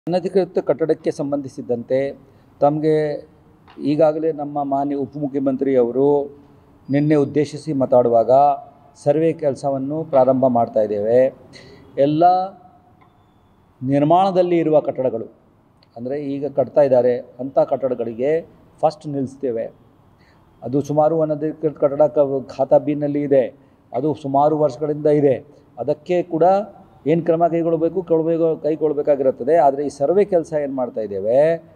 ಅನಧಿಕೃತ ಕಟ್ಟಡಕ್ಕೆ ಸಂಬಂಧಿಸಿದಂತೆ ತಮಗೆ ಈಗಾಗಲೇ ನಮ್ಮ ಮಾನ್ಯ ಉಪಮುಖ್ಯಮಂತ್ರಿ ಅವರು ನಿನ್ನೆ ಉದ್ದೇಶಿಸಿ ಮಾತಾಡುವಾಗ ಸರ್ವೆ ಕೆಲಸವನ್ನು ಪ್ರಾರಂಭ ಮಾಡ್ತಾ ಇದ್ದೇವೆ ಎಲ್ಲ ನಿರ್ಮಾಣದಲ್ಲಿ ಇರುವ ಕಟ್ಟಡಗಳು ಅಂದರೆ ಈಗ ಕಟ್ತಾ ಇದ್ದಾರೆ ಅಂಥ ಕಟ್ಟಡಗಳಿಗೆ ಫಸ್ಟ್ ನಿಲ್ಲಿಸ್ತೇವೆ ಅದು ಸುಮಾರು ಅನಧಿಕೃತ ಕಟ್ಟಡ ಕ ಖಾತಾ ಬಿನಲ್ಲಿ ಇದೆ ಅದು ಸುಮಾರು ವರ್ಷಗಳಿಂದ ಇದೆ ಅದಕ್ಕೆ ಕೂಡ ಏನು ಕ್ರಮ ಕೈಗೊಳ್ಳಬೇಕು ಕೊಡಬೇಕು ಕೈಗೊಳ್ಳಬೇಕಾಗಿರುತ್ತದೆ ಆದರೆ ಈ ಸರ್ವೆ ಕೆಲಸ ಏನು ಮಾಡ್ತಾ ಇದ್ದೇವೆ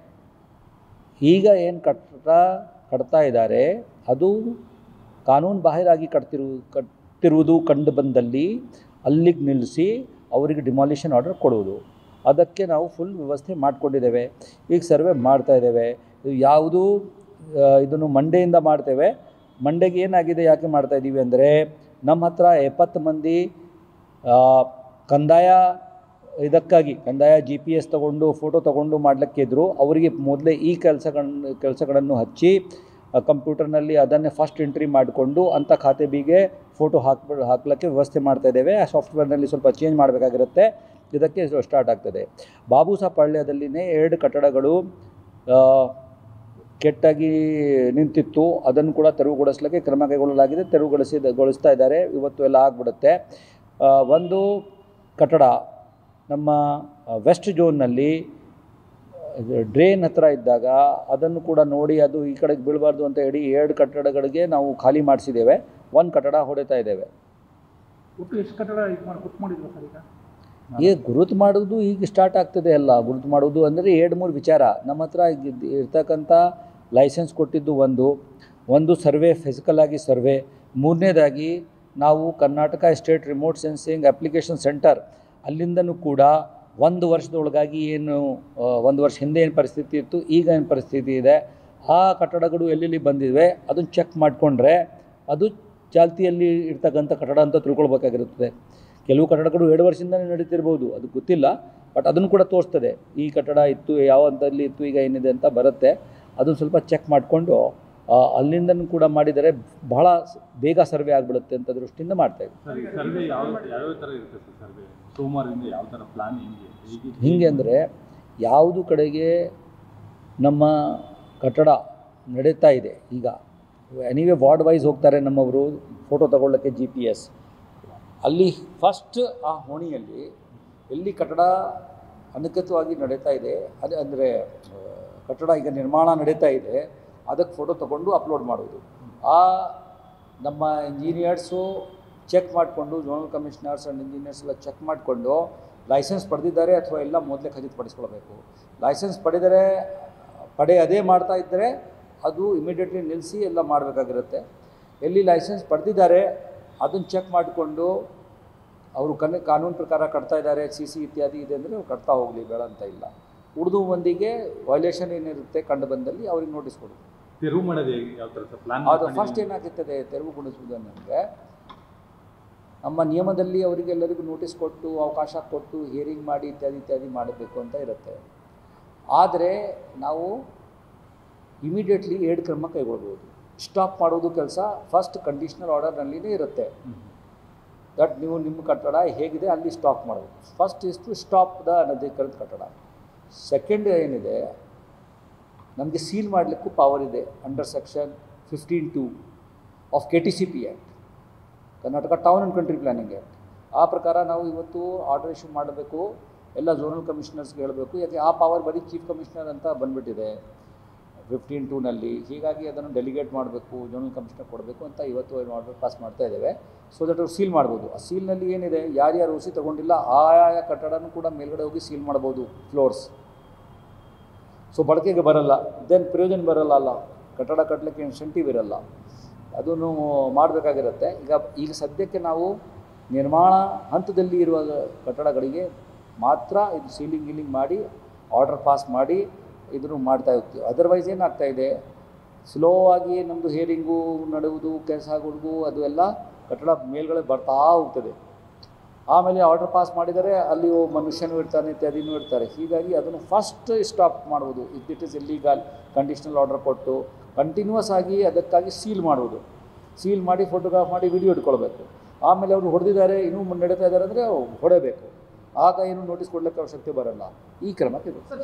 ಈಗ ಏನು ಕಟ್ಟಡ ಕಟ್ತಾ ಇದ್ದಾರೆ ಅದು ಕಾನೂನು ಬಾಹಿರಾಗಿ ಕಟ್ತಿರು ಕಟ್ಟಿರುವುದು ಕಂಡು ಬಂದಲ್ಲಿ ಅಲ್ಲಿಗೆ ನಿಲ್ಲಿಸಿ ಅವರಿಗೆ ಡಿಮಾಲಿಷನ್ ಆರ್ಡರ್ ಕೊಡುವುದು ಅದಕ್ಕೆ ನಾವು ಫುಲ್ ವ್ಯವಸ್ಥೆ ಮಾಡಿಕೊಂಡಿದ್ದೇವೆ ಈಗ ಸರ್ವೆ ಮಾಡ್ತಾ ಇದ್ದೇವೆ ಯಾವುದು ಇದನ್ನು ಮಂಡೆಯಿಂದ ಮಾಡ್ತೇವೆ ಮಂಡೆಗೆ ಏನಾಗಿದೆ ಯಾಕೆ ಮಾಡ್ತಾ ಇದ್ದೀವಿ ಅಂದರೆ ನಮ್ಮ ಹತ್ರ ಎಪ್ಪತ್ತು ಮಂದಿ ಆ, ಕಂದಾಯ ಇದಕ್ಕಾಗಿ ಕಂದಾಯ ಜಿ ಪಿ ಎಸ್ ತೊಗೊಂಡು ಫೋಟೋ ತೊಗೊಂಡು ಮಾಡಲಿಕ್ಕಿದ್ರು ಅವರಿಗೆ ಮೊದಲೇ ಈ ಕೆಲಸಗಳನ್ನು ಕೆಲಸಗಳನ್ನು ಹಚ್ಚಿ ಆ, ಕಂಪ್ಯೂಟರ್ನಲ್ಲಿ ಅದನ್ನೇ ಫಸ್ಟ್ ಎಂಟ್ರಿ ಮಾಡಿಕೊಂಡು ಅಂಥ ಖಾತೆ ಬಿಗೆ ಫೋಟೋ ಹಾಕ್ಬಿ ಹಾಕ್ಲಿಕ್ಕೆ ವ್ಯವಸ್ಥೆ ಮಾಡ್ತಾ ಇದ್ದೇವೆ ಆ ಸಾಫ್ಟ್ವೇರ್ನಲ್ಲಿ ಸ್ವಲ್ಪ ಚೇಂಜ್ ಮಾಡಬೇಕಾಗಿರುತ್ತೆ ಇದಕ್ಕೆ ಸ್ಟಾರ್ಟ್ ಆಗ್ತದೆ ಬಾಬುಸಾ ಪಾಳ್ಯದಲ್ಲಿನೇ ಎರಡು ಕಟ್ಟಡಗಳು ಆ, ಕೆಟ್ಟಾಗಿ ನಿಂತಿತ್ತು ಅದನ್ನು ಕೂಡ ತೆರವುಗೊಳಿಸಲಿಕ್ಕೆ ಕ್ರಮ ಕೈಗೊಳ್ಳಲಾಗಿದೆ ತೆರವುಗೊಳಿಸಿದ ಗೊಳಿಸ್ತಾ ಇದ್ದಾರೆ ಇವತ್ತು ಎಲ್ಲ ಆಗಿಬಿಡುತ್ತೆ ಆ, ಒಂದು ಕಟ್ಟಡ ನಮ್ಮ ವೆಸ್ಟ್ ಝೋನ್ನಲ್ಲಿ ಡ್ರೈನ್ ಹತ್ರ ಇದ್ದಾಗ ಅದನ್ನು ಕೂಡ ನೋಡಿ ಅದು ಈ ಕಡೆಗೆ ಬೀಳಬಾರ್ದು ಅಂತ ಹೇಳಿ ಎರಡು ಕಟ್ಟಡಗಳಿಗೆ ನಾವು ಖಾಲಿ ಮಾಡಿಸಿದ್ದೇವೆ ಒಂದು ಕಟ್ಟಡ ಹೊಡಿತಾ ಇದ್ದೇವೆ ಒಟ್ಟು ಎಷ್ಟು ಕಟ್ಟಡ ಇದು ಮಾಡಿ ಗೊತ್ತು ಮಾಡಿದ್ವಾ ಸರ್ ಈಗ ಈಗ ಗುರುತು ಮಾಡೋದು ಈಗ ಸ್ಟಾರ್ಟ್ ಆಗ್ತದೆ ಅಲ್ಲ ಗುರುತು ಮಾಡೋದು ಅಂದರೆ ಎರಡು ಮೂರು ವಿಚಾರ ನಮ್ಮ ಹತ್ರ ಇದ್ದ- ಇರ್ತಕ್ಕಂಥ ಲೈಸೆನ್ಸ್ ಕೊಟ್ಟಿದ್ದು ಒಂದು ಒಂದು ಸರ್ವೆ ಫಿಸಿಕಲ್ ಆಗಿ ಸರ್ವೆ ಮೂರನೇದಾಗಿ ನಾವು Karnataka state remote sensing application centre ಅಲ್ಲಿಂದನೂ ಕೂಡ ಒಂದು ವರ್ಷದೊಳಗಾಗಿ ಏನು ಆ, ಒಂದು ವರ್ಷ ಹಿಂದೆ ಏನು ಪರಿಸ್ಥಿತಿ ಇತ್ತು ಈಗ ಏನು ಪರಿಸ್ಥಿತಿ ಇದೆ ಆ ಕಟ್ಟಡಗಳು ಎಲ್ಲೆಲ್ಲಿ ಬಂದಿವೆ ಅದನ್ನು ಚೆಕ್ ಮಾಡಿಕೊಂಡ್ರೆ ಅದು ಚಾಲ್ತಿಯಲ್ಲಿ ಇರ್ತಕ್ಕಂಥ ಕಟ್ಟಡ ಅಂತ ತಿಳ್ಕೊಳ್ಬೇಕಾಗಿರುತ್ತದೆ ಕೆಲವು ಕಟ್ಟಡಗಳು ಎರಡು ವರ್ಷದಿಂದಲೇ ನಡೀತಿರ್ಬೋದು ಅದು ಗೊತ್ತಿಲ್ಲ ಬಟ್ ಅದನ್ನು ಕೂಡ ತೋರಿಸ್ತದೆ ಈ ಕಟ್ಟಡ ಇತ್ತು ಯಾವ ಹಂತದಲ್ಲಿ ಇತ್ತು ಈಗ ಏನಿದೆ ಅಂತ ಬರುತ್ತೆ ಅದನ್ನು ಸ್ವಲ್ಪ ಚೆಕ್ ಮಾಡಿಕೊಂಡು ಅಲ್ಲಿಂದನೂ ಕೂಡ ಮಾಡಿದರೆ ಬಹಳ ಸ್- ಬೇಗ ಸರ್ವೆ ಆಗಿಬಿಡುತ್ತೆ ಅಂತ ದೃಷ್ಟಿಯಿಂದ ಮಾಡ್ತಾಯಿದ್ವಿ ಸರ್ ಈ ಸರ್ವೆ ಯಾವ ಯಾವ್ಯಾವ ಥರ ಇರುತ್ತೆ ಸರ್ ಸರ್ವೆ ಸೋಮವಾರದಿಂದ ಯಾವ ಥರ ಪ್ಲಾನ್ ಹೆಂಗೆ ಹೇಗೆ ಹೀಗೆ ಅಂದರೆ ಯಾವುದು ಕಡೆಗೆ ನಮ್ಮ ಕಟ್ಟಡ ನಡೀತಾ ಇದೆ ಈಗ ಎನಿವೇ ವಾರ್ಡ್ ವೈಸ್ ಹೋಗ್ತಾರೆ ನಮ್ಮವರು ಫೋಟೋ ತಗೊಳ್ಳೋಕ್ಕೆ ಜಿ ಪಿ ಎಸ್ ಅಲ್ಲಿ ಫಸ್ಟ್ ಆ ಹೋಣಿಯಲ್ಲಿ ಎಲ್ಲಿ ಕಟ್ಟಡ ಅಧಿಕೃತವಾಗಿ ನಡೀತಾ ಇದೆ ಅದೇ ಅಂದರೆ ಕಟ್ಟಡ ಈಗ ನಿರ್ಮಾಣ ನಡೀತಾ ಇದೆ ಅದಕ್ಕೆ ಫೋಟೋ ತಗೊಂಡು ಅಪ್ಲೋಡ್ ಮಾಡೋದು ಆ ನಮ್ಮ ಇಂಜಿನಿಯರ್ಸು ಚೆಕ್ ಮಾಡಿಕೊಂಡು ಝೋನಲ್ ಕಮಿಷನರ್ಸ್ ಆ್ಯಂಡ್ ಇಂಜಿನಿಯರ್ಸ್ ಎಲ್ಲ ಚೆಕ್ ಮಾಡಿಕೊಂಡು ಲೈಸೆನ್ಸ್ ಪಡೆದಿದ್ದಾರೆ ಅಥವಾ ಎಲ್ಲ ಮೊದಲೇ ಖಚಿತಪಡಿಸ್ಕೊಳ್ಬೇಕು ಲೈಸೆನ್ಸ್ ಪಡೆದರೆ ಪಡೆಯದೇ ಮಾಡ್ತಾ ಇದ್ದರೆ ಅದು ಇಮಿಡಿಯೇಟ್ಲಿ ನಿಲ್ಲಿಸಿ ಎಲ್ಲ ಮಾಡಬೇಕಾಗಿರುತ್ತೆ ಎಲ್ಲಿ ಲೈಸೆನ್ಸ್ ಪಡೆದಿದ್ದಾರೆ ಅದನ್ನು ಚೆಕ್ ಮಾಡಿಕೊಂಡು ಅವರು ಕನ್ನ ಕಾನೂನು ಪ್ರಕಾರ ಕಟ್ತಾ ಇದ್ದಾರೆ ಸಿ ಸಿ ಇತ್ಯಾದಿ ಇದೆ ಅಂದರೆ ಅವ್ರು ಕಟ್ತಾ ಹೋಗಲಿ ಬೇಡ ಅಂತ ಇಲ್ಲ ಉಳಿದು ಮಂದಿಗೆ ವೈಲೇಷನ್ ಏನಿರುತ್ತೆ ಕಂಡು ಬಂದಲ್ಲಿ ಅವ್ರಿಗೆ ನೋಟಿಸ್ ಕೊಡೋದು ತೆರವು ಮಾಡೋದು ಹೇಗೆ ಯಾವ ಥರ ಸರ್ ಪ್ಲಾನ್ ಅದು ಫಸ್ಟ್ ಏನಾಗುತ್ತದೆ ತೆರವುಗೊಳಿಸುವುದು ಅಂದರೆ ನಮ್ಮ ನಿಯಮದಲ್ಲಿ ಅವರಿಗೆಲ್ಲರಿಗೂ ನೋಟಿಸ್ ಕೊಟ್ಟು ಅವಕಾಶ ಕೊಟ್ಟು ಹಿಯರಿಂಗ್ ಮಾಡಿ ಇತ್ಯಾದಿ ಇತ್ಯಾದಿ ಮಾಡಬೇಕು ಅಂತ ಇರುತ್ತೆ ಆದರೆ ನಾವು ಇಮಿಡಿಯೇಟ್ಲಿ ಎರಡು ಕ್ರಮ ಕೈಗೊಳ್ಬೋದು ಸ್ಟಾಪ್ ಮಾಡೋದು ಕೆಲಸ ಫಸ್ಟ್ ಕಂಡೀಷ್ನಲ್ ಆರ್ಡರ್ನಲ್ಲಿನೇ ಇರುತ್ತೆ ದಟ್ ನೀವು ನಿಮ್ಮ ಕಟ್ಟಡ ಹೇಗಿದೆ ಅಲ್ಲಿ ಸ್ಟಾಪ್ ಮಾಡೋದು first is to stop the ಅನಧಿಕೃತ ಕಟ್ಟಡ ಸೆಕೆಂಡ್ ಏನಿದೆ ನಮಗೆ ಸೀಲ್ ಮಾಡಲಿಕ್ಕೂ ಪವರ್ ಇದೆ under section fifteen two of K T C P act Karnataka town and country planning act ಆ ಪ್ರಕಾರ ನಾವು ಇವತ್ತು ಆರ್ಡರ್ ಇಶ್ಯೂ ಮಾಡಬೇಕು ಎಲ್ಲ ಝೋನಲ್ ಕಮಿಷನರ್ಸ್ಗೆ ಹೇಳಬೇಕು ಯಾಕೆ ಆ ಪವರ್ ಬರೀ ಚೀಫ್ ಕಮಿಷನರ್ ಅಂತ ಬಂದುಬಿಟ್ಟಿದೆ ಫಿಫ್ಟೀನ್ ಟೂನಲ್ಲಿ ಹೀಗಾಗಿ ಅದನ್ನು ಡೆಲಿಗೇಟ್ ಮಾಡಬೇಕು ಝೋನಲ್ ಕಮಿಷನರ್ ಕೊಡಬೇಕು ಅಂತ ಇವತ್ತು ಆರ್ಡರ್ ಪಾಸ್ ಮಾಡ್ತಾ ಇದ್ದೇವೆ ಸೊ ದಟ್ ಅವ್ರು ಸೀಲ್ ಮಾಡ್ಬೋದು ಆ ಸೀಲ್ನಲ್ಲಿ ಏನಿದೆ ಯಾರ್ಯಾರು ಓಸಿ ತೊಗೊಂಡಿಲ್ಲ ಆಯಾ ಕಟ್ಟಡನೂ ಕೂಡ ಮೇಲ್ಗಡೆ ಹೋಗಿ ಸೀಲ್ ಮಾಡ್ಬೋದು ಫ್ಲೋರ್ಸ್ ಸೊ ಬಳಕೆಗೆ ಬರಲ್ಲ ದೆನ್ ಪ್ರಯೋಜನ ಬರಲ್ಲ ಅಲ್ಲ ಕಟ್ಟಡ ಕಟ್ಟಲಿಕ್ಕೆ ಇನ್ಸೆಂಟಿವ್ ಇರಲ್ಲ ಅದನ್ನು ಮಾಡಬೇಕಾಗಿರುತ್ತೆ ಈಗ ಈಗ ಸದ್ಯಕ್ಕೆ ನಾವು ನಿರ್ಮಾಣ ಹಂತದಲ್ಲಿ ಇರುವ ಕಟ್ಟಡಗಳಿಗೆ ಮಾತ್ರ ಇದು ಸೀಲಿಂಗ್ ಗೀಲಿಂಗ್ ಮಾಡಿ ಆರ್ಡರ್ ಪಾಸ್ ಮಾಡಿ ಇದನ್ನು ಮಾಡ್ತಾ ಹೋಗ್ತೀವಿ ಅದರ್ವೈಸ್ ಏನಾಗ್ತಾ ಇದೆ ಸ್ಲೋ ಆಗಿ ನಮ್ಮದು ಹೇರಿಂಗು ನಡೆಯುವುದು ಕೆಲಸ ಆಗೋದು ಅದು ಎಲ್ಲ ಕಟ್ಟಡ ಮೇಲ್ಗಡೆ ಬರ್ತಾ ಹೋಗ್ತದೆ ಆಮೇಲೆ ಆರ್ಡರ್ ಪಾಸ್ ಮಾಡಿದರೆ ಅಲ್ಲಿ ಒಬ್ಬ ಮನುಷ್ಯನೂ ಇರ್ತಾನೆ ಇತ್ಯಾದಿನೂ ಇರ್ತಾರೆ ಹೀಗಾಗಿ ಅದನ್ನು ಫಸ್ಟ್ ಸ್ಟಾಪ್ ಮಾಡುವುದು if it is illegal conditional order ಕೊಟ್ಟು ಕಂಟಿನ್ಯೂಸ್ ಆಗಿ ಅದಕ್ಕಾಗಿ ಸೀಲ್ ಮಾಡುವುದು ಸೀಲ್ ಮಾಡಿ ಫೋಟೋಗ್ರಾಫ್ ಮಾಡಿ ವಿಡಿಯೋ ಇಟ್ಕೊಳ್ಬೇಕು ಆಮೇಲೆ ಅವರು ಹೊಡೆದಿದ್ದಾರೆ ಇನ್ನೂ ನಡೀತಾ ಇದ್ದಾರೆ ಅಂದರೆ ಹೊಡೆಯಬೇಕು ಆಗ ಏನು ನೋಟಿಸ್ ಕೊಡಲಿಕ್ಕೆ ಅವಶ್ಯಕತೆ ಬರಲ್ಲ ಈ ಕ್ರಮ ತೆಗೆದು